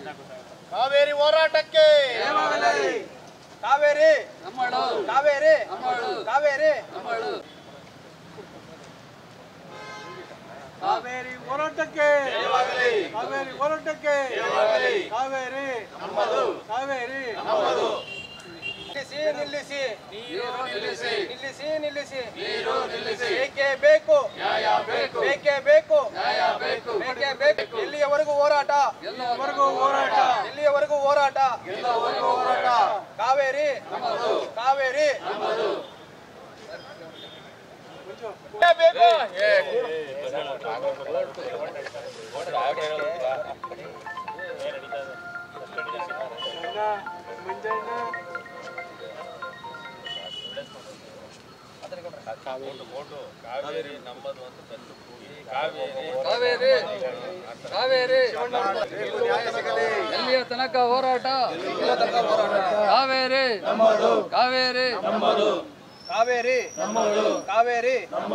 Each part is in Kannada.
ಕಾವೇರಿ ಹೋರಾಟಕ್ಕೆ ಕಾವೇರಿ ಕಾವೇರಿ ಕಾವೇರಿ ಕಾವೇರಿ ಹೋರಾಟಕ್ಕೆ ಕಾವೇರಿ ಹೋರಾಟಕ್ಕೆ ಕಾವೇರಿ ಕಾವೇರಿ ನಿಲ್ಲಿಸಿ ನಿಲ್ಲಿಸಿ ನಿಲ್ಲಿಸಿ ನಿಲ್ಲಿಸಿ ಬೇಕೇ ಬೇಕು ಬೇಕೇ ಬೇಕು ಬೇಕೇ ಬೇಕು ಎಲ್ಲಿಯವರೆಗೂ ಹೋರಾಟ ಎಲ್ಲಿಯವರೆಗೂ ಹೋರಾಟ ಎಲ್ಲಿಯವರೆಗೂ ಹೋರಾಟ ಹೋರಾಟ ಕಾವೇರಿ ಕಾವೇರಿ ಬೇಕು ಕಾವೇರಿ ಕಾವೇರಿ ಎಲ್ಲಿಯ ತನಕ ಹೋರಾಟ ಕಾವೇರಿ ಕಾವೇರಿ ಕಾವೇರಿ ಕಾವೇರಿ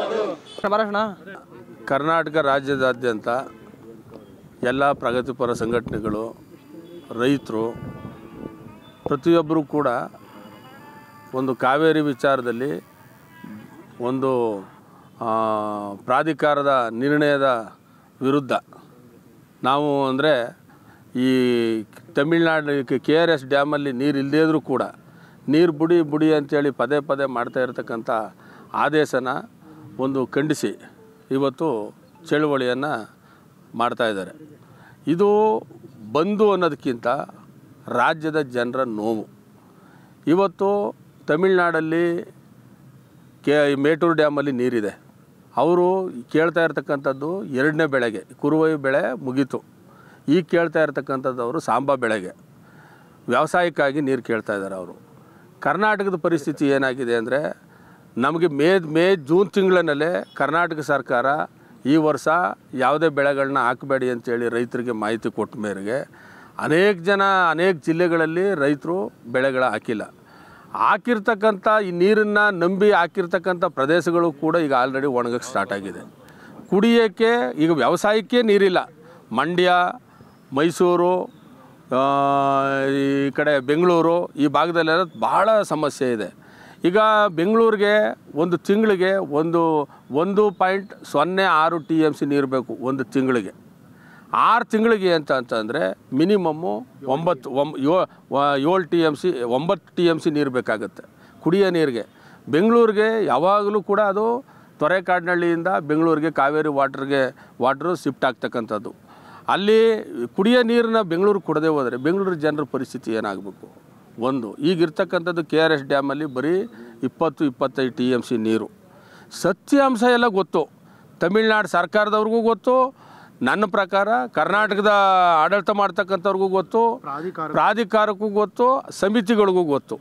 ಕರ್ನಾಟಕ ರಾಜ್ಯದಾದ್ಯಂತ ಎಲ್ಲ ಪ್ರಗತಿಪರ ಸಂಘಟನೆಗಳು ರೈತರು ಪ್ರತಿಯೊಬ್ಬರೂ ಕೂಡ ಒಂದು ಕಾವೇರಿ ವಿಚಾರದಲ್ಲಿ ಒಂದು ಆ, ಪ್ರಾಧಿಕಾರದ ನಿರ್ಣಯದ ವಿರುದ್ಧ ನಾವು ಅಂದರೆ ಈ ತಮಿಳ್ನಾಡು ಕೆ ಆರ್ ಎಸ್ ಡ್ಯಾಮಲ್ಲಿ ನೀರು ಇಲ್ಲದೇ ಇದ್ರೂ ಕೂಡ ನೀರು ಬುಡಿ ಬುಡಿ ಅಂತೇಳಿ ಪದೇ ಪದೇ ಮಾಡ್ತಾ ಇರತಕ್ಕಂಥ ಆದೇಶನ ಒಂದು ಖಂಡಿಸಿ ಇವತ್ತು ಚಳುವಳಿಯನ್ನು ಮಾಡ್ತಾ ಇದ್ದಾರೆ ಇದು ಬಂದು ಅನ್ನೋದಕ್ಕಿಂತ ರಾಜ್ಯದ ಜನರ ನೋವು ಇವತ್ತು ತಮಿಳ್ನಾಡಲ್ಲಿ ಕೆ ಮೇಟೂರು ಡ್ಯಾಮಲ್ಲಿ ನೀರಿದೆ ಅವರು ಕೇಳ್ತಾ ಇರ್ತಕ್ಕಂಥದ್ದು ಎರಡನೇ ಬೆಳೆಗೆ ಕುರುವೈ ಬೆಳೆ ಮುಗೀತು ಈಗ ಕೇಳ್ತಾ ಇರ್ತಕ್ಕಂಥದ್ದು ಅವರು ಸಾಂಬಾ ಬೆಳೆಗೆ ವ್ಯವಸಾಯಕ್ಕಾಗಿ ನೀರು ಕೇಳ್ತಾ ಇದ್ದಾರೆ ಅವರು ಕರ್ನಾಟಕದ ಪರಿಸ್ಥಿತಿ ಏನಾಗಿದೆ ಅಂದರೆ ನಮಗೆ ಮೇ ಮೇ ಜೂನ್ ತಿಂಗಳಿನಲ್ಲೇ ಕರ್ನಾಟಕ ಸರ್ಕಾರ ಈ ವರ್ಷ ಯಾವುದೇ ಬೆಳೆಗಳನ್ನ ಹಾಕಬೇಡಿ ಅಂತೇಳಿ ರೈತರಿಗೆ ಮಾಹಿತಿ ಕೊಟ್ಟ ಮೇರೆಗೆ ಅನೇಕ ಜನ ಅನೇಕ ಜಿಲ್ಲೆಗಳಲ್ಲಿ ರೈತರು ಬೆಳೆಗಳ ಹಾಕಿಲ್ಲ ಹಾಕಿರ್ತಕ್ಕಂಥ ಈ ನೀರನ್ನು ನಂಬಿ ಹಾಕಿರ್ತಕ್ಕಂಥ ಪ್ರದೇಶಗಳು ಕೂಡ ಈಗ ಆಲ್ರೆಡಿ ಒಣಗಕ್ಕೆ ಸ್ಟಾರ್ಟ್ ಆಗಿದೆ ಕುಡಿಯೋಕ್ಕೆ ಈಗ ವ್ಯವಸಾಯಕ್ಕೆ ನೀರಿಲ್ಲ ಮಂಡ್ಯ ಮೈಸೂರು ಆ, ಈ ಕಡೆ ಬೆಂಗಳೂರು ಈ ಭಾಗದಲ್ಲೆಲ್ಲ ಭಾಳ ಸಮಸ್ಯೆ ಇದೆ ಈಗ ಬೆಂಗಳೂರಿಗೆ ಒಂದು ತಿಂಗಳಿಗೆ ಒಂದು ಒಂದು ಪಾಯಿಂಟ್ ಸೊನ್ನೆ ಆರು ಟಿ ಎಮ್ ಸಿ ನೀರು ಬೇಕು ಒಂದು ತಿಂಗಳಿಗೆ ಆರು ತಿಂಗಳಿಗೆ ಅಂತ ಅಂತಂದರೆ ಮಿನಿಮಮ್ಮು ಒಂಬತ್ತು ಒಂಬ ಏಳು ಟಿ ಎಮ್ ಸಿ ಒಂಬತ್ತು ಟಿ ಎಮ್ ಸಿ ನೀರು ಬೇಕಾಗುತ್ತೆ ಕುಡಿಯೋ ನೀರಿಗೆ ಬೆಂಗಳೂರಿಗೆ ಯಾವಾಗಲೂ ಕೂಡ ಅದು ತೊರೆಕಾಡಿನಹಳ್ಳಿಯಿಂದ ಬೆಂಗಳೂರಿಗೆ ಕಾವೇರಿ ವಾಟ್ರಿಗೆ ವಾಟ್ರು ಶಿಫ್ಟ್ ಆಗ್ತಕ್ಕಂಥದ್ದು ಅಲ್ಲಿ ಕುಡಿಯೋ ನೀರನ್ನ ಬೆಂಗಳೂರು ಕುಡದೆ ಹೋದರೆ ಬೆಂಗಳೂರು ಜನರ ಪರಿಸ್ಥಿತಿ ಏನಾಗಬೇಕು ಒಂದು ಈಗಿರ್ತಕ್ಕಂಥದ್ದು ಕೆ ಆರ್ ಎಸ್ ಡ್ಯಾಮಲ್ಲಿ ಬರೀ ಇಪ್ಪತ್ತು ಇಪ್ಪತ್ತೈದು ಟಿ ಎಮ್ ಸಿ ನೀರು ಸತ್ಯಾಂಶ ಎಲ್ಲ ಗೊತ್ತು ತಮಿಳ್ನಾಡು ಸರ್ಕಾರದವ್ರಿಗೂ ಗೊತ್ತು ನನ್ನ ಪ್ರಕಾರ ಕರ್ನಾಟಕದ ಆಡಳಿತ ಮಾಡ್ತಕ್ಕಂಥವ್ರಿಗೂ ಗೊತ್ತು ಪ್ರಾಧಿಕಾರಕ್ಕೂ ಗೊತ್ತು ಸಮಿತಿಗಳಿಗೂ ಗೊತ್ತು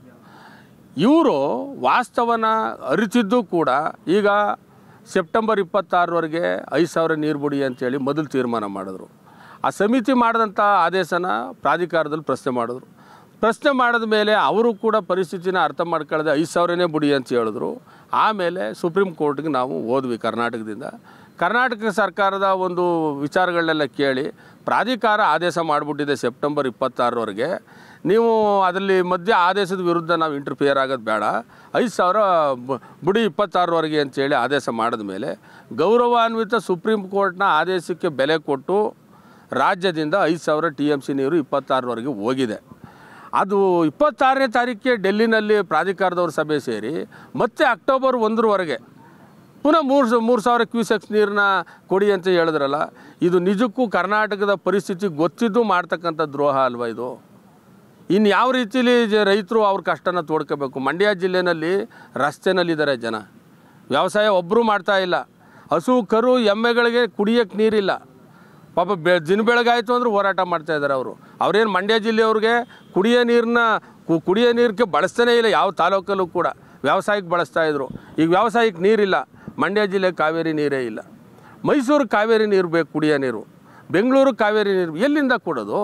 ಇವರು ವಾಸ್ತವನ ಅರಿತಿದ್ದು ಕೂಡ ಈಗ ಸೆಪ್ಟೆಂಬರ್ ಇಪ್ಪತ್ತಾರವರೆಗೆ ಐದು ಸಾವಿರ ನೀರು ಬಿಡಿ ಅಂತೇಳಿ ಮೊದಲು ತೀರ್ಮಾನ ಮಾಡಿದ್ರು ಆ ಸಮಿತಿ ಮಾಡಿದಂಥ ಆದೇಶನ ಪ್ರಾಧಿಕಾರದಲ್ಲಿ ಪ್ರಶ್ನೆ ಮಾಡಿದ್ರು ಪ್ರಶ್ನೆ ಮಾಡಿದ ಮೇಲೆ ಅವರು ಕೂಡ ಪರಿಸ್ಥಿತಿನ ಅರ್ಥ ಮಾಡ್ಕೊಳ್ಳದೆ ಐದು ಸಾವಿರನೇ ಬಿಡಿ ಅಂತ ಹೇಳಿದ್ರು ಆಮೇಲೆ ಸುಪ್ರೀಂ ಕೋರ್ಟ್ಗೆ ನಾವು ಹೋದ್ವಿ ಕರ್ನಾಟಕದಿಂದ ಕರ್ನಾಟಕ ಸರ್ಕಾರದ ಒಂದು ವಿಚಾರಗಳನ್ನೆಲ್ಲ ಕೇಳಿ ಪ್ರಾಧಿಕಾರ ಆದೇಶ ಮಾಡಿಬಿಟ್ಟಿದೆ ಸೆಪ್ಟೆಂಬರ್ ಇಪ್ಪತ್ತಾರವರೆಗೆ ನೀವು ಅದರಲ್ಲಿ ಮಧ್ಯೆ ಆದೇಶದ ವಿರುದ್ಧ ನಾವು ಇಂಟರ್ಫಿಯರ್ ಆಗೋದು ಬೇಡ ಐದು ಸಾವಿರ ಬ- ಬುಡಿ ಇಪ್ಪತ್ತಾರವರೆಗೆ ಅಂತೇಳಿ ಆದೇಶ ಮಾಡಿದ ಮೇಲೆ ಗೌರವಾನ್ವಿತ ಸುಪ್ರೀಂ ಕೋರ್ಟ್ನ ಆದೇಶಕ್ಕೆ ಬೆಲೆ ಕೊಟ್ಟು ರಾಜ್ಯದಿಂದ ಐದು ಸಾವಿರ ಟಿ ಎಮ್ ಸಿ ನೀರು ಇಪ್ಪತ್ತಾರವರೆಗೆ ಹೋಗಿದೆ ಅದು ಇಪ್ಪತ್ತಾರನೇ ತಾರೀಕಿಗೆ ಡೆಲ್ಲಿನಲ್ಲಿ ಪ್ರಾಧಿಕಾರದವ್ರ ಸಭೆ ಸೇರಿ ಮತ್ತೆ ಅಕ್ಟೋಬರ್ ಒಂದರವರೆಗೆ ಪುನಃ ಮೂರು ಮೂರು ಸಾವಿರ ಕ್ಯೂಸೆಕ್ಸ್ ನೀರನ್ನ ಕೊಡಿ ಅಂತ ಹೇಳಿದ್ರಲ್ಲ ಇದು ನಿಜಕ್ಕೂ ಕರ್ನಾಟಕದ ಪರಿಸ್ಥಿತಿ ಗೊತ್ತಿದ್ದು ಮಾಡ್ತಕ್ಕಂಥ ದ್ರೋಹ ಅಲ್ವಾ ಇದು ಇನ್ನು ಯಾವ ರೀತಿಲಿ ಜ- ರೈತರು ಅವ್ರ ಕಷ್ಟನ ತೋಡ್ಕೋಬೇಕು ಮಂಡ್ಯ ಜಿಲ್ಲೆನಲ್ಲಿ ರಸ್ತೆನಲ್ಲಿದ್ದಾರೆ ಜನ ವ್ಯವಸಾಯ ಒಬ್ಬರೂ ಮಾಡ್ತಾ ಇಲ್ಲ ಹಸು ಕರು ಎಮ್ಮೆಗಳಿಗೆ ಕುಡಿಯೋಕ್ಕೆ ನೀರಿಲ್ಲ ಪಾಪ ಬೆ ದಿನ ಬೆಳಗಾಯಿತು ಅಂದ್ರೆ ಹೋರಾಟ ಮಾಡ್ತಾ ಇದ್ದಾರೆ ಅವರು ಅವ್ರೇನು ಮಂಡ್ಯ ಜಿಲ್ಲೆಯವ್ರಿಗೆ ಕುಡಿಯೋ ನೀರನ್ನ ಕುಡಿಯೋ ನೀರಿಗೆ ಬಳಸ್ತಾನೇ ಇಲ್ಲ ಯಾವ ತಾಲೂಕಲ್ಲೂ ಕೂಡ ವ್ಯವಸಾಯಕ್ಕೆ ಬಳಸ್ತಾ ಇದ್ರು ಈಗ ವ್ಯವಸಾಯಕ್ಕೆ ನೀರಿಲ್ಲ ಮಂಡ್ಯ ಜಿಲ್ಲೆ ಕಾವೇರಿ ನೀರೇ ಇಲ್ಲ ಮೈಸೂರು ಕಾವೇರಿ ನೀರು ಬೇಕು ಕುಡಿಯೋ ನೀರು ಬೆಂಗಳೂರು ಕಾವೇರಿ ನೀರು ಎಲ್ಲಿಂದ ಕೊಡೋದು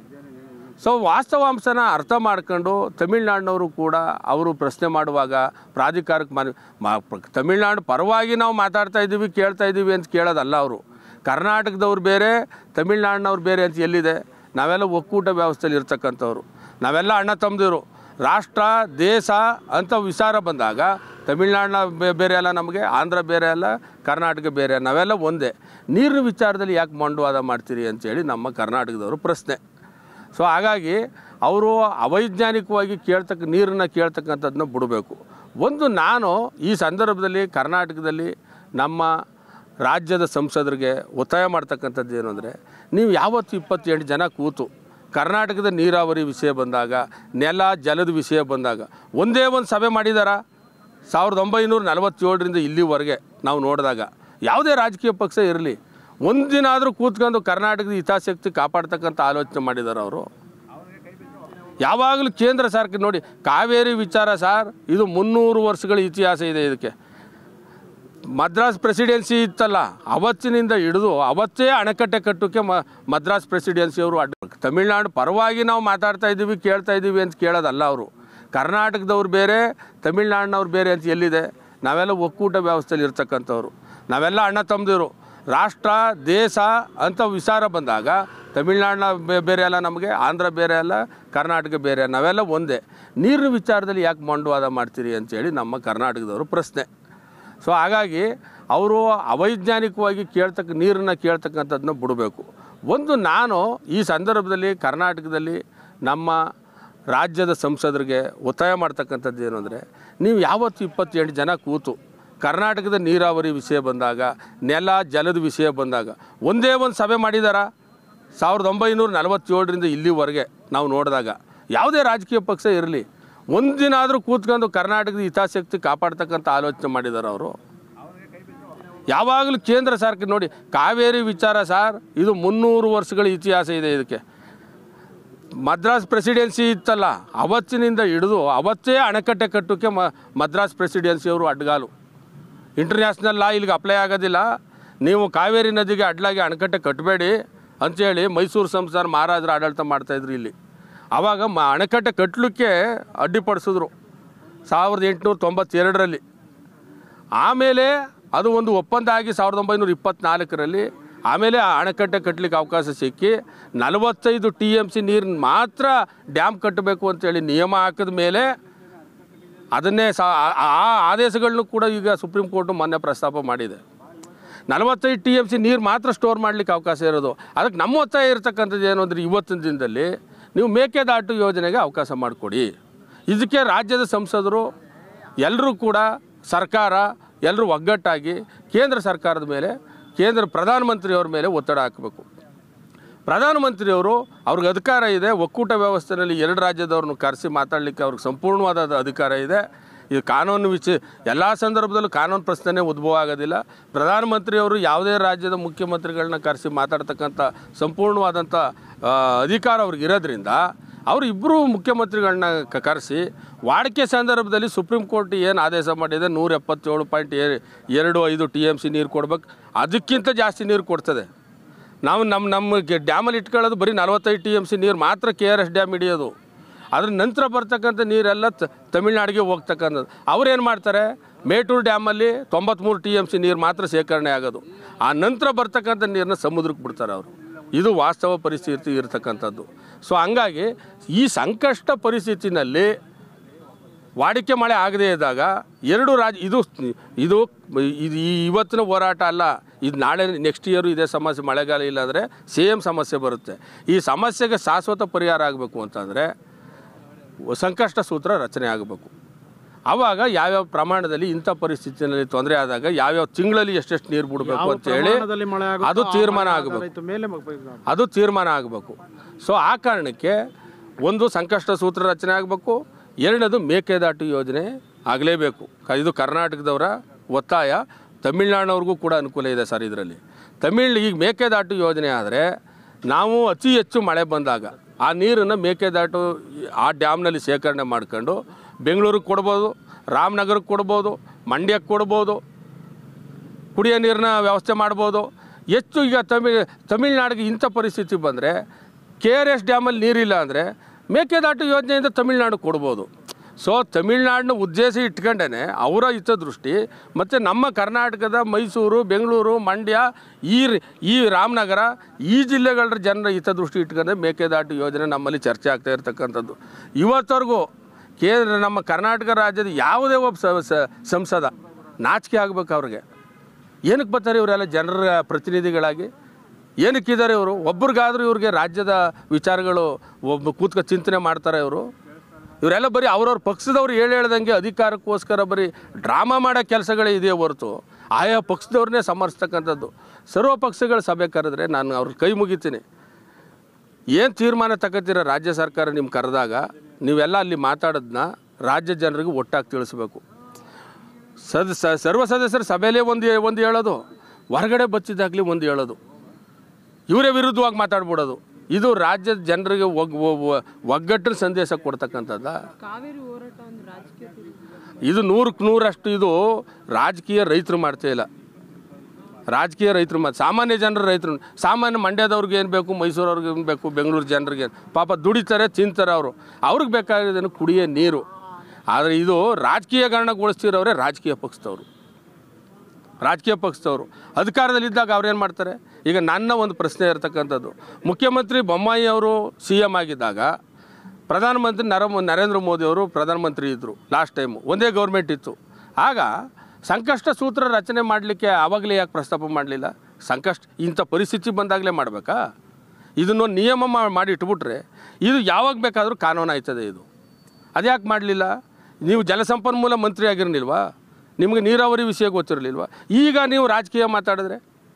ಸೊ ವಾಸ್ತವಾಂಶನ ಅರ್ಥ ಮಾಡ್ಕೊಂಡು ತಮಿಳ್ನಾಡಿನವರು ಕೂಡ ಅವರು ಪ್ರಶ್ನೆ ಮಾಡುವಾಗ ಪ್ರಾಧಿಕಾರಕ್ಕೆ ಮನ ಮಾ ಪ್ರ- ತಮಿಳ್ನಾಡು ಪರವಾಗಿ ನಾವು ಮಾತಾಡ್ತಾ ಇದ್ದೀವಿ ಕೇಳ್ತಾ ಇದ್ದೀವಿ ಅಂತ ಕೇಳೋದಲ್ಲ ಅವರು ಕರ್ನಾಟಕದವ್ರು ಬೇರೆ ತಮಿಳ್ನಾಡಿನವ್ರು ಬೇರೆ ಅಂತ ಎಲ್ಲಿದೆ ನಾವೆಲ್ಲ ಒಕ್ಕೂಟ ವ್ಯವಸ್ಥೆಯಲ್ಲಿ ಇರ್ತಕ್ಕಂಥವ್ರು ನಾವೆಲ್ಲ ಅಣ್ಣ ತಮ್ಮದಿರು ರಾಷ್ಟ್ರ ದೇಶ ಅಂತ ವಿಚಾರ ಬಂದಾಗ ತಮಿಳ್ನಾಡಿನ ಬೇ- ಬೇರೆ ಅಲ್ಲ ನಮಗೆ ಆಂಧ್ರ ಬೇರೆ ಅಲ್ಲ ಕರ್ನಾಟಕ ಬೇರೆ ನಾವೆಲ್ಲ ಒಂದೇ ನೀರಿನ ವಿಚಾರದಲ್ಲಿ ಯಾಕೆ ಮಂಡವಾದ ಮಾಡ್ತೀರಿ ಅಂತೇಳಿ ನಮ್ಮ ಕರ್ನಾಟಕದವರು ಪ್ರಶ್ನೆ ಸೊ ಹಾಗಾಗಿ ಅವರು ಅವೈಜ್ಞಾನಿಕವಾಗಿ ಕೇಳ್ತಕ್ಕ ನೀರನ್ನು ಕೇಳ್ತಕ್ಕಂಥದ್ದನ್ನ ಬಿಡಬೇಕು ಒಂದು ನಾನು ಈ ಸಂದರ್ಭದಲ್ಲಿ ಕರ್ನಾಟಕದಲ್ಲಿ ನಮ್ಮ ರಾಜ್ಯದ ಸಂಸದರಿಗೆ ಒತ್ತಾಯ ಮಾಡ್ತಕ್ಕಂಥದ್ದು ಏನು ಅಂದರೆ ನೀವು ಯಾವತ್ತು ಇಪ್ಪತ್ತೆಂಟು ಜನ ಕೂತು ಕರ್ನಾಟಕದ ನೀರಾವರಿ ವಿಷಯ ಬಂದಾಗ ನೆಲ ಜಲದ ವಿಷಯ ಬಂದಾಗ ಒಂದೇ ಒಂದು ಸಭೆ ಮಾಡಿದಾರಾ ಸಾವಿರದ ಒಂಬೈನೂರ ನಲವತ್ತೇಳರಿಂದ ಇಲ್ಲಿವರೆಗೆ ನಾವು ನೋಡಿದಾಗ ಯಾವುದೇ ರಾಜಕೀಯ ಪಕ್ಷ ಇರಲಿ ಒಂದಿನ ಆದರೂ ಕೂತ್ಕೊಂಡು ಕರ್ನಾಟಕದ ಹಿತಾಸಕ್ತಿ ಕಾಪಾಡ್ತಕ್ಕಂಥ ಆಲೋಚನೆ ಮಾಡಿದ್ದಾರೆ ಅವರು ಯಾವಾಗಲೂ ಕೇಂದ್ರ ಸರ್ಕಾರ ನೋಡಿ ಕಾವೇರಿ ವಿಚಾರ ಸರ್ ಇದು ಮುನ್ನೂರು ವರ್ಷಗಳ ಇತಿಹಾಸ ಇದೆ ಇದಕ್ಕೆ ಮದ್ರಾಸ್ ಪ್ರೆಸಿಡೆನ್ಸಿ ಇತ್ತಲ್ಲ ಅವತ್ತಿನಿಂದ ಹಿಡಿದು ಅವತ್ತೇ ಅಣೆಕಟ್ಟೆ ಕಟ್ಟೋಕ್ಕೆ ಮ ಮದ್ರಾಸ್ ಪ್ರೆಸಿಡೆನ್ಸಿಯವರು ಅಡ್ಡ ತಮಿಳ್ನಾಡು ಪರವಾಗಿ ನಾವು ಮಾತಾಡ್ತಾ ಇದ್ದೀವಿ ಕೇಳ್ತಾ ಇದ್ದೀವಿ ಅಂತ ಕೇಳೋದಲ್ಲ ಅವರು ಕರ್ನಾಟಕದವ್ರು ಬೇರೆ ತಮಿಳ್ನಾಡಿನವ್ರು ಬೇರೆ ಅಂತ ಎಲ್ಲಿದೆ ನಾವೆಲ್ಲ ಒಕ್ಕೂಟ ವ್ಯವಸ್ಥೆಯಲ್ಲಿ ಇರ್ತಕ್ಕಂಥವ್ರು ನಾವೆಲ್ಲ ಅಣ್ಣ ತಮ್ಮದಿರು ರಾಷ್ಟ್ರ ದೇಶ ಅಂತ ವಿಚಾರ ಬಂದಾಗ ತಮಿಳ್ನಾಡಿನ ಬೇ- ಬೇರೆ ಅಲ್ಲ ನಮಗೆ ಆಂಧ್ರ ಬೇರೆ ಅಲ್ಲ ಕರ್ನಾಟಕ ಬೇರೆ ನಾವೆಲ್ಲ ಒಂದೇ ನೀರಿನ ವಿಚಾರದಲ್ಲಿ ಯಾಕೆ ಮಂಡವಾದ ಮಾಡ್ತೀರಿ ಅಂತೇಳಿ ನಮ್ಮ ಕರ್ನಾಟಕದವರು ಪ್ರಶ್ನೆ ಸೊ ಹಾಗಾಗಿ ಅವರು ಅವೈಜ್ಞಾನಿಕವಾಗಿ ಕೇಳ್ತಕ್ಕ ನೀರನ್ನು ಕೇಳ್ತಕ್ಕಂಥದ್ದನ್ನ ಬಿಡಬೇಕು ಒಂದು ನಾನು ಈ ಸಂದರ್ಭದಲ್ಲಿ ಕರ್ನಾಟಕದಲ್ಲಿ ನಮ್ಮ ರಾಜ್ಯದ ಸಂಸದರಿಗೆ ಒತ್ತಾಯ ಮಾಡ್ತಕ್ಕಂಥದ್ದು ಏನು ಅಂದರೆ ನೀವು ಯಾವತ್ತು ಇಪ್ಪತ್ತೆಂಟು ಜನ ಕೂತು ಕರ್ನಾಟಕದ ನೀರಾವರಿ ವಿಷಯ ಬಂದಾಗ ನೆಲ ಜಲದ ವಿಷಯ ಬಂದಾಗ ಒಂದೇ ಒಂದು ಸಭೆ ಮಾಡಿದಾರಾ ಸಾವಿರದ ಒಂಬೈನೂರ ನಲವತ್ತೇಳರಿಂದ ಇಲ್ಲಿವರೆಗೆ ನಾವು ನೋಡಿದಾಗ ಯಾವುದೇ ರಾಜಕೀಯ ಪಕ್ಷ ಇರಲಿ ಒಂದಿನ ಆದರೂ ಕೂತ್ಕೊಂಡು ಕರ್ನಾಟಕದ ಹಿತಾಸಕ್ತಿ ಕಾಪಾಡ್ತಕ್ಕಂಥ ಆಲೋಚನೆ ಮಾಡಿದ್ದಾರೆ ಅವರು ಯಾವಾಗಲೂ ಕೇಂದ್ರ ಸರ್ಕಾರ ನೋಡಿ ಕಾವೇರಿ ವಿಚಾರ ಸರ್ ಇದು ಮುನ್ನೂರು ವರ್ಷಗಳ ಇತಿಹಾಸ ಇದೆ ಇದಕ್ಕೆ ಮದ್ರಾಸ್ ಪ್ರೆಸಿಡೆನ್ಸಿ ಇತ್ತಲ್ಲ ಅವತ್ತಿನಿಂದ ಹಿಡಿದು ಅವತ್ತೇ ಅಣೆಕಟ್ಟೆ ಕಟ್ಟೋಕ್ಕೆ ಮ ಮದ್ರಾಸ್ ಪ್ರೆಸಿಡೆನ್ಸಿಯವರು ಅಡ್ಗಾಲು ಇಂಟರ್ನ್ಯಾಷನಲ್ ಲಾ ಇಲ್ಲಿಗೆ ಅಪ್ಲೈ ಆಗೋದಿಲ್ಲ ನೀವು ಕಾವೇರಿ ನದಿಗೆ ಅಡ್ಲಾಗಿ ಅಣೆಕಟ್ಟೆ ಕಟ್ಟಬೇಡಿ ಅಂಥೇಳಿ ಮೈಸೂರು ಸಂಸ್ಥಾನ ಮಹಾರಾಜರು ಆಡಳಿತ ಮಾಡ್ತಾಯಿದ್ರು ಇಲ್ಲಿ ಆವಾಗ ಮ ಅಣೆಕಟ್ಟೆ ಕಟ್ಟಲಿಕ್ಕೆ ಅಡ್ಡಿಪಡಿಸಿದ್ರು ಸಾವಿರದ ಎಂಟುನೂರ ತೊಂಬತ್ತೆರಡರಲ್ಲಿ ಆಮೇಲೆ ಅದು ಒಂದು ಒಪ್ಪಂದ ಆಗಿ ಸಾವಿರದ ಒಂಬೈನೂರ ಇಪ್ಪತ್ತ್ನಾಲ್ಕರಲ್ಲಿ ಆಮೇಲೆ ಆ ಅಣೆಕಟ್ಟೆ ಕಟ್ಟಲಿಕ್ಕೆ ಅವಕಾಶ ಸಿಕ್ಕಿ ನಲವತ್ತೈದು ಟಿ ಎಮ್ ಸಿ ನೀರನ್ನ ಮಾತ್ರ ಡ್ಯಾಮ್ ಕಟ್ಟಬೇಕು ಅಂತೇಳಿ ನಿಯಮ ಹಾಕಿದ ಮೇಲೆ ಅದನ್ನೇ ಸಾ ಆ- ಆ ಆದೇಶಗಳನ್ನು ಕೂಡ ಈಗ ಸುಪ್ರೀಂ ಕೋರ್ಟು ಮೊನ್ನೆ ಪ್ರಸ್ತಾಪ ಮಾಡಿದೆ ನಲವತ್ತೈದು ಟಿ ಎಮ್ ಸಿ ನೀರು ಮಾತ್ರ ಸ್ಟೋರ್ ಮಾಡಲಿಕ್ಕೆ ಅವಕಾಶ ಇರೋದು ಅದಕ್ಕೆ ನಮ್ಮ ಒತ್ತಾಯ ಇರತಕ್ಕಂಥದ್ದು ಏನು ಅಂದರೆ ಇವತ್ತಿನ ದಿನದಲ್ಲಿ ನೀವು ಮೇಕೆದಾಟು ಯೋಜನೆಗೆ ಅವಕಾಶ ಮಾಡಿಕೊಡಿ ಇದಕ್ಕೆ ರಾಜ್ಯದ ಸಂಸದರು ಎಲ್ಲರೂ ಕೂಡ ಸರ್ಕಾರ ಎಲ್ಲರೂ ಒಗ್ಗಟ್ಟಾಗಿ ಕೇಂದ್ರ ಸರ್ಕಾರದ ಮೇಲೆ ಕೇಂದ್ರ ಪ್ರಧಾನಮಂತ್ರಿಯವ್ರ ಮೇಲೆ ಒತ್ತಡ ಹಾಕಬೇಕು ಪ್ರಧಾನಮಂತ್ರಿಯವರು ಅವ್ರಿಗೆ ಅಧಿಕಾರ ಇದೆ ಒಕ್ಕೂಟ ವ್ಯವಸ್ಥೆಯಲ್ಲಿ ಎರಡು ರಾಜ್ಯದವ್ರನ್ನ ಕರೆಸಿ ಮಾತಾಡಲಿಕ್ಕೆ ಅವ್ರಿಗೆ ಸಂಪೂರ್ಣವಾದ ಅಧಿಕಾರ ಇದೆ ಇದು ಕಾನೂನು ವಿಚ ಎಲ್ಲ ಸಂದರ್ಭದಲ್ಲೂ ಕಾನೂನು ಪ್ರಶ್ನೆ ಉದ್ಭವ ಆಗೋದಿಲ್ಲ ಪ್ರಧಾನಮಂತ್ರಿಯವರು ಯಾವುದೇ ರಾಜ್ಯದ ಮುಖ್ಯಮಂತ್ರಿಗಳನ್ನ ಕರೆಸಿ ಮಾತಾಡ್ತಕ್ಕಂಥ ಸಂಪೂರ್ಣವಾದಂಥ ಆ, ಅಧಿಕಾರ ಅವ್ರಿಗೆ ಇರೋದ್ರಿಂದ ಅವರು ಇಬ್ಬರು ಮುಖ್ಯಮಂತ್ರಿಗಳನ್ನ ಕ- ಕರೆಸಿ ವಾಡಿಕೆ ಸಂದರ್ಭದಲ್ಲಿ ಸುಪ್ರೀಂ ಕೋರ್ಟ್ ಏನು ಆದೇಶ ಮಾಡಿದೆ ನೂರ ಎಪ್ಪತ್ತೇಳು ಪಾಯಿಂಟ್ ಎರಡು ಐದು ಟಿ ಎಮ್ ಸಿ ನೀರು ಕೊಡ್ಬೇಕು ಅದಕ್ಕಿಂತ ಜಾಸ್ತಿ ನೀರು ಕೊಡ್ತದೆ ನಾವು ನಮ್ಮ ನಮ್ಮ ಡ್ಯಾಮಲ್ಲಿ ಇಟ್ಕೊಳ್ಳೋದು ಬರೀ ನಲವತ್ತೈದು ಟಿ ಎಮ್ ಸಿ ನೀರು ಮಾತ್ರ ಕೆ ಆರ್ ಎಸ್ ಡ್ಯಾಮ್ ಹಿಡಿಯೋದು ಅದ್ರ ನಂತರ ಬರ್ತಕ್ಕಂಥ ನೀರೆಲ್ಲ ತ- ತಮಿಳ್ನಾಡಿಗೆ ಹೋಗ್ತಕ್ಕಂಥದ್ದು ಅವ್ರೇನು ಮಾಡ್ತಾರೆ ಮೇಟೂರು ಡ್ಯಾಮಲ್ಲಿ ತೊಂಬತ್ತ್ಮೂರು ಟಿ ಎಮ್ ಸಿ ನೀರು ಮಾತ್ರ ಶೇಖರಣೆ ಆಗೋದು ಆ ನಂತರ ಬರ್ತಕ್ಕಂಥ ನೀರನ್ನ ಸಮುದ್ರಕ್ಕೆ ಬಿಡ್ತಾರೆ ಅವರು ಇದು ವಾಸ್ತವ ಪರಿಸ್ಥಿತಿ ಇರತಕ್ಕಂಥದ್ದು ಸೊ ಹಂಗಾಗಿ ಈ ಸಂಕಷ್ಟ ಪರಿಸ್ಥಿತಿನಲ್ಲಿ ವಾಡಿಕೆ ಮಳೆ ಆಗದೇ ಇದ್ದಾಗ ಎರಡು ರಾಜ್ಯ ಇದು ಇದು ಇದು ಈ ಇವತ್ತಿನ ಹೋರಾಟ ಅಲ್ಲ ಇದು ನಾಳೆ ನೆಕ್ಸ್ಟ್ ಇಯರು ಇದೇ ಸಮಸ್ಯೆ ಮಳೆಗಾಲ ಇಲ್ಲ ಅಂದರೆ ಸೇಮ್ ಸಮಸ್ಯೆ ಬರುತ್ತೆ ಈ ಸಮಸ್ಯೆಗೆ ಶಾಶ್ವತ ಪರಿಹಾರ ಆಗಬೇಕು ಅಂತಂದರೆ ಸಂಕಷ್ಟ ಸೂತ್ರ ರಚನೆ ಆಗಬೇಕು ಆವಾಗ ಯಾವ್ಯಾವ ಪ್ರಮಾಣದಲ್ಲಿ ಇಂಥ ಪರಿಸ್ಥಿತಿಯಲ್ಲಿ ತೊಂದರೆ ಆದಾಗ ಯಾವ್ಯಾವ ತಿಂಗಳಲ್ಲಿ ಎಷ್ಟೆಷ್ಟು ನೀರು ಬಿಡಬೇಕು ಅಂತೇಳಿ ಪ್ರಮಾಣದಲ್ಲಿ ಮಳೆ ಆಗುತ್ತೋ ಅದು ಆ ತೀರ್ಮಾನ ಮಳೆ ಆಗಬೇಕು ಆಧಾರಿತ ಮೇಲೆ ಮಗ್ಬೇಕು. ಅದು ತೀರ್ಮಾನ ಆಗಬೇಕು ಸೊ ಆ ಕಾರಣಕ್ಕೆ ಒಂದು ಸಂಕಷ್ಟ ಸೂತ್ರ ರಚನೆ ಆಗಬೇಕು ಎರಡನೇದು ಮೇಕೆದಾಟು ಯೋಜನೆ ಆಗಲೇಬೇಕು ಕ- ಇದು ಕರ್ನಾಟಕದವರ ಒತ್ತಾಯ ತಮಿಳ್ನಾಡಿನವ್ರಿಗೂ ಕೂಡ ಅನುಕೂಲ ಇದೆ ಸರ್ ಇದರಲ್ಲಿ ತಮಿಳ್ ಈಗ ಮೇಕೆದಾಟು ಯೋಜನೆ ಆದರೆ ನಾವು ಅತಿ ಹೆಚ್ಚು ಮಳೆ ಬಂದಾಗ ಆ ನೀರನ್ನು ಮೇಕೆದಾಟು ಆ ಡ್ಯಾಮ್ನಲ್ಲಿ ಶೇಖರಣೆ ಮಾಡ್ಕೊಂಡು ಬೆಂಗಳೂರಿಗೆ ಕೊಡ್ಬೋದು ರಾಮನಗರಕ್ಕೆ ಕೊಡ್ಬೋದು ಮಂಡ್ಯಕ್ಕೆ ಕೊಡ್ಬೋದು ಕುಡಿಯೋ ನೀರಿನ ವ್ಯವಸ್ಥೆ ಮಾಡ್ಬೋದು ಹೆಚ್ಚು ಈಗ ತಮಿಳ್ ತಮಿಳ್ನಾಡಿಗೆ ಇಂಥ ಪರಿಸ್ಥಿತಿ ಬಂದರೆ ಕೆ ಆರ್ ಎಸ್ ಡ್ಯಾಮಲ್ಲಿ ನೀರಿಲ್ಲ ಅಂದರೆ ಮೇಕೆದಾಟು ಯೋಜನೆಯಿಂದ ತಮಿಳ್ನಾಡು ಕೊಡ್ಬೋದು ಸೊ ತಮಿಳ್ನಾಡನ್ನ ಉದ್ದೇಶ ಇಟ್ಕೊಂಡೇ ಅವರ ಹಿತದೃಷ್ಟಿ ಮತ್ತು ನಮ್ಮ ಕರ್ನಾಟಕದ ಮೈಸೂರು ಬೆಂಗಳೂರು ಮಂಡ್ಯ ಈ ರಿ- ಈ ರಾಮನಗರ ಈ ಜಿಲ್ಲೆಗಳ ಜನರ ಹಿತದೃಷ್ಟಿ ಇಟ್ಕೊಂಡೆ ಮೇಕೆದಾಟು ಯೋಜನೆ ನಮ್ಮಲ್ಲಿ ಚರ್ಚೆ ಆಗ್ತಾ ಇರ್ತಕ್ಕಂಥದ್ದು ಇವತ್ತವರೆಗೂ ಕೇಂದ್ರ ನಮ್ಮ ಕರ್ನಾಟಕ ರಾಜ್ಯದ ಯಾವುದೇ ಒಬ್ಬ ಸ- ಸ- ಸಂಸದ ನಾಚಿಕೆ ಆಗ್ಬೇಕು ಅವ್ರಿಗೆ ಏನಕ್ಕೆ ಬರ್ತಾರೆ ಇವರೆಲ್ಲ ಜನರ ಪ್ರತಿನಿಧಿಗಳಾಗಿ ಏನಕ್ಕಿದ್ದಾರೆ ಇವರು ಒಬ್ರಿಗಾದ್ರೂ ಇವ್ರಿಗೆ ರಾಜ್ಯದ ವಿಚಾರಗಳು ಒಬ್ಬ ಕೂತ್ಕೊ ಚಿಂತನೆ ಮಾಡ್ತಾರೆ ಇವರು ಇವರೆಲ್ಲ ಬರೀ ಅವ್ರವ್ರ ಪಕ್ಷದವ್ರು ಹೇಳಿ ಹೇಳ್ದಂಗೆ ಅಧಿಕಾರಕ್ಕೋಸ್ಕರ ಬರೀ ಡ್ರಾಮಾ ಮಾಡೋ ಕೆಲಸಗಳೇ ಇದೆಯೇ ಹೊರತು ಆಯಾ ಪಕ್ಷದವ್ರನ್ನೇ ಸಮರ್ಸ್ತಕ್ಕಂಥದ್ದು ಸರ್ವ ಪಕ್ಷಗಳ ಸಭೆ ಕರೆದ್ರೆ ನಾನು ಅವ್ರ ಕೈ ಮುಗಿತೀನಿ ಏನು ತೀರ್ಮಾನ ತಗೋತೀರ ರಾಜ್ಯ ಸರ್ಕಾರ ನಿಮ್ಮ ಕರೆದಾಗ ನೀವೆಲ್ಲ ಅಲ್ಲಿ ಮಾತಾಡೋದನ್ನ ರಾಜ್ಯ ಜನರಿಗೆ ಒಟ್ಟಾಗಿ ತಿಳಿಸ್ಬೇಕು ಸದ ಸ- ಸರ್ವ ಸದಸ್ಯರ ಸಭೆಯಲ್ಲೇ ಒಂದು ಒಂದು ಹೇಳೋದು ಹೊರಗಡೆ ಬಚ್ಚಿದಾಗಲಿ ಒಂದು ಹೇಳೋದು ಇವರೇ ವಿರುದ್ಧವಾಗಿ ಮಾತಾಡ್ಬಿಡೋದು ಇದು ರಾಜ್ಯದ ಜನರಿಗೆ ಒಗ್ ಒಗ್- ಒಗ್ಗಟ್ಟಿನ ಸಂದೇಶ ಕೊಡ್ತಕ್ಕಂಥದ್ದ ಕಾವೇರಿ ಹೋರಾಟ ಒಂದು ರಾಜಕೀಯ ತಿರುವು. ಇದು ನೂರಕ್ಕೆ ನೂರಷ್ಟು ಇದು ರಾಜಕೀಯ ರೈತರು ಮಾಡ್ತಾ ಇಲ್ಲ ರಾಜಕೀಯ ರೈತರು ಮತ್ತು ಸಾಮಾನ್ಯ ಜನರ ರೈತರು ಸಾಮಾನ್ಯ ಮಂಡ್ಯದವ್ರಿಗೆ ಏನು ಬೇಕು ಮೈಸೂರವ್ರಿಗೆ ಏನು ಬೇಕು ಬೆಂಗಳೂರು ಜನರಿಗೆ ಪಾಪ ದುಡಿತಾರೆ ತಿಂತಾರೆ ಅವರು ಅವ್ರಿಗೆ ಬೇಕಾಗಿರೋದೇನು ಕುಡಿಯೋ ನೀರು ಆದರೆ ಇದು ರಾಜಕೀಯಕರಣಗೊಳಿಸ್ತಿರೋರೇ ರಾಜಕೀಯ ಪಕ್ಷದವರು ರಾಜಕೀಯ ಪಕ್ಷದವರು ಅಧಿಕಾರದಲ್ಲಿದ್ದಾಗ ಅವ್ರೇನು ಮಾಡ್ತಾರೆ ಈಗ ನನ್ನ ಒಂದು ಪ್ರಶ್ನೆ ಇರತಕ್ಕಂಥದ್ದು ಮುಖ್ಯಮಂತ್ರಿ ಬೊಮ್ಮಾಯಿ ಅವರು ಸಿ ಎಮ್ ಆಗಿದ್ದಾಗ ಪ್ರಧಾನಮಂತ್ರಿ ನರ ನರೇಂದ್ರ ಮೋದಿ ಅವರು ಪ್ರಧಾನಮಂತ್ರಿ ಇದ್ದರು ಲಾಸ್ಟ್ ಟೈಮು ಒಂದೇ ಗೌರ್ಮೆಂಟ್ ಇತ್ತು ಆಗ ಸಂಕಷ್ಟ ಸೂತ್ರ ರಚನೆ ಮಾಡಲಿಕ್ಕೆ ಆವಾಗಲೇ ಯಾಕೆ ಪ್ರಸ್ತಾಪ ಮಾಡಲಿಲ್ಲ ಸಂಕಷ್ಟ ಇಂಥ ಪರಿಸ್ಥಿತಿ ಬಂದಾಗಲೇ ಮಾಡಬೇಕಾ ಇದನ್ನು ನಿಯಮ ಮಾ- ಮಾಡಿ ಇಟ್ಬಿಟ್ರೆ ಇದು ಯಾವಾಗ ಬೇಕಾದರೂ ಕಾನೂನು ಆಯ್ತದೆ ಇದು ಅದ್ಯಾಕೆ ಮಾಡಲಿಲ್ಲ ನೀವು ಜಲಸಂಪನ್ಮೂಲ ಮಂತ್ರಿ ಆಗಿರಲಿಲ್ವಾ ನಿಮಗೆ ನೀರಾವರಿ ವಿಷಯ ಗೊತ್ತಿರಲಿಲ್ವಾ ಈಗ ನೀವು ರಾಜಕೀಯ ಮಾತಾಡಿದ್ರೆ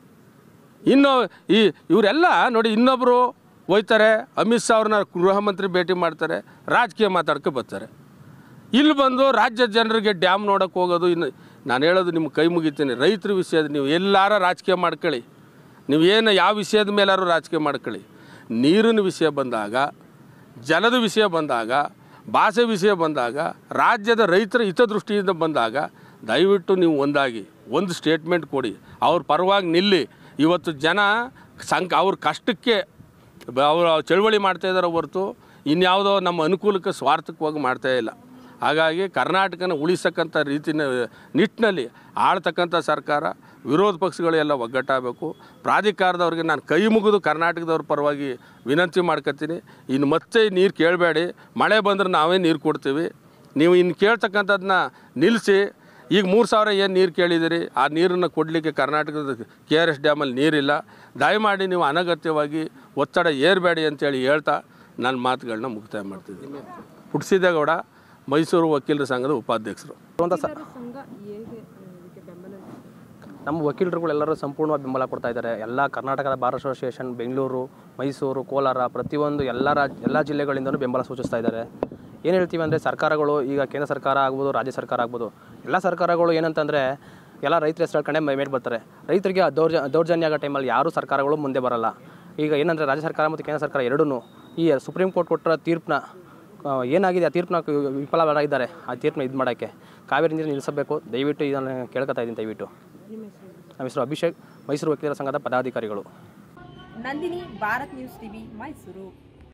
ಇನ್ನು ಈ ಇವರೆಲ್ಲ ನೋಡಿ ಇನ್ನೊಬ್ಬರು ಹೋಯ್ತಾರೆ ಅಮಿತ್ ಶಾ ಅವ್ರನ್ನ ಗೃಹ ಮಂತ್ರಿ ಭೇಟಿ ಮಾಡ್ತಾರೆ ರಾಜಕೀಯ ಮಾತಾಡ್ಕೊ ಬರ್ತಾರೆ ಇಲ್ಲಿ ಬಂದು ರಾಜ್ಯದ ಜನರಿಗೆ ಡ್ಯಾಮ್ ನೋಡೋಕೆ ಹೋಗೋದು ಇನ್ನು ನಾನು ಹೇಳೋದು ನಿಮ್ಮ ಕೈ ಮುಗಿತೀನಿ ರೈತರ ವಿಷಯದ ನೀವು ಎಲ್ಲಾರ ರಾಜಕೀಯ ಮಾಡ್ಕೊಳ್ಳಿ ನೀವು ಏನು ಯಾವ ವಿಷಯದ ಮೇಲಾರು ರಾಜಕೀಯ ಮಾಡ್ಕೊಳ್ಳಿ ನೀರಿನ ವಿಷಯ ಬಂದಾಗ ಜಲದ ವಿಷಯ ಬಂದಾಗ ಭಾಷೆ ವಿಷಯ ಬಂದಾಗ ರಾಜ್ಯದ ರೈತರ ಹಿತದೃಷ್ಟಿಯಿಂದ ಬಂದಾಗ ದಯವಿಟ್ಟು ನೀವು ಒಂದಾಗಿ ಒಂದು ಸ್ಟೇಟ್ಮೆಂಟ್ ಕೊಡಿ ಅವ್ರ ಪರವಾಗಿ ನಿಲ್ಲಿ ಇವತ್ತು ಜನ ಸಂಕ ಅವ್ರ ಕಷ್ಟಕ್ಕೆ ಬ- ಅವರು ಚಳುವಳಿ ಮಾಡ್ತಾ ಇದ್ದಾರೆ ಹೊರತು ಇನ್ಯಾವುದೋ ನಮ್ಮ ಅನುಕೂಲಕ್ಕೆ ಸ್ವಾರ್ಥಕವಾಗಿ ಮಾಡ್ತಾ ಇಲ್ಲ ಹಾಗಾಗಿ ಕರ್ನಾಟಕನ ಉಳಿಸಕ್ಕಂಥ ರೀತಿನ ನಿಟ್ಟಿನಲ್ಲಿ ಆಳ್ತಕ್ಕಂಥ ಸರ್ಕಾರ ವಿರೋಧ ಪಕ್ಷಗಳು ಎಲ್ಲ ಒಗ್ಗಟ್ಟಾಗಬೇಕು ಪ್ರಾಧಿಕಾರದವ್ರಿಗೆ ನಾನು ಕೈ ಮುಗಿದು ಕರ್ನಾಟಕದವ್ರ ಪರವಾಗಿ ವಿನಂತಿ ಮಾಡ್ಕೊತೀನಿ ಇನ್ನು ಮತ್ತೆ ನೀರು ಕೇಳಬೇಡಿ ಮಳೆ ಬಂದ್ರೆ ನಾವೇ ನೀರು ಕೊಡ್ತೀವಿ ನೀವು ಇನ್ನು ಕೇಳ್ತಕ್ಕಂಥದ್ದನ್ನ ನಿಲ್ಲಿಸಿ ಈಗ ಮೂರು ಸಾವಿರ ಏನು ನೀರು ಕೇಳಿದಿರಿ ಆ ನೀರನ್ನು ಕೊಡಲಿಕ್ಕೆ ಕರ್ನಾಟಕದ ಕೆ ಆರ್ ಎಸ್ ಡ್ಯಾಮಲ್ಲಿ ನೀರಿಲ್ಲ ದಯಮಾಡಿ ನೀವು ಅನಗತ್ಯವಾಗಿ ಒತ್ತಡ ಏರಬೇಡಿ ಅಂತೇಳಿ ಹೇಳ್ತಾ ನನ್ನ ಮಾತುಗಳನ್ನ ಮುಕ್ತಾಯ ಮಾಡ್ತಿದ್ದೀನಿ ಪುಟ್ಸಿದ್ದೇಗೌಡ ಮೈಸೂರು ವಕೀಲರ ಸಂಘದ ಉಪಾಧ್ಯಕ್ಷರು ಅಂತ ಸ- ವಕೀಲರ ಸಂಘ ಹೇಗೆ ಆ, ಇದಕ್ಕೆ ಬೆಂಬಲ ನೀಡುತ್ತೆ? ನಮ್ಮ ವಕೀಲರುಗಳೆಲ್ಲರೂ ಸಂಪೂರ್ಣವಾಗಿ ಬೆಂಬಲ ಕೊಡ್ತಾ ಇದ್ದಾರೆ ಎಲ್ಲ ಕರ್ನಾಟಕದ ಬಾರ್ ಅಸೋಸಿಯೇಷನ್ ಬೆಂಗಳೂರು ಮೈಸೂರು ಕೋಲಾರ ಪ್ರತಿಯೊಂದು ಎಲ್ಲ ರಾಜ್ ಎಲ್ಲ ಜಿಲ್ಲೆಗಳಿಂದಲೂ ಬೆಂಬಲ ಸೂಚಿಸ್ತಾ ಇದ್ದಾರೆ ಏನು ಹೇಳ್ತೀವಿ ಅಂದರೆ ಸರ್ಕಾರಗಳು ಈಗ ಕೇಂದ್ರ ಸರ್ಕಾರ ಆಗ್ಬೋದು ರಾಜ್ಯ ಸರ್ಕಾರ ಆಗ್ಬೋದು ಎಲ್ಲ ಸರ್ಕಾರಗಳು ಏನಂತಂದರೆ ಎಲ್ಲ ರೈತರ ಹೆಸರು ಹೇಳ್ಕೊಂಡೆ ಮೈ ಮೇಲೆ ಬರ್ತಾರೆ ರೈತರಿಗೆ ದೌರ್ಜ ದೌರ್ಜನ್ಯ ಆಗೋ ಟೈಮಲ್ಲಿ ಯಾರೂ ಸರ್ಕಾರಗಳು ಮುಂದೆ ಬರಲ್ಲ ಈಗ ಏನಂದರೆ ರಾಜ್ಯ ಸರ್ಕಾರ ಮತ್ತು ಕೇಂದ್ರ ಸರ್ಕಾರ ಎರಡೂ ಈ ಸುಪ್ರೀಂ ಕೋರ್ಟ್ ಕೊಟ್ಟರ ತೀರ್ಪನ್ನ ಆ, ಏನಾಗಿದೆ ಆ ತೀರ್ಪನ್ನ ವಿಫಲರಾಗಿದ್ದಾರೆ ಆ ತೀರ್ಪನ್ನ ಇದು ಮಾಡೋಕ್ಕೆ ಕಾವೇರಿ ನೀರು ನಿಲ್ಲಿಸಬೇಕು ದಯವಿಟ್ಟು ಇದನ್ನು ಕೇಳ್ಕೊತಾ ಇದ್ದೀನಿ ದಯವಿಟ್ಟು ನಮ್ಮ ಹೆಸರು ಅಭಿಷೇಕ್ ಮೈಸೂರು ವಕೀಲರ ಸಂಘದ ಪದಾಧಿಕಾರಿಗಳು ನಂದಿನಿ ಭಾರತ್ ನ್ಯೂಸ್ ಟಿವಿ ಮೈಸೂರು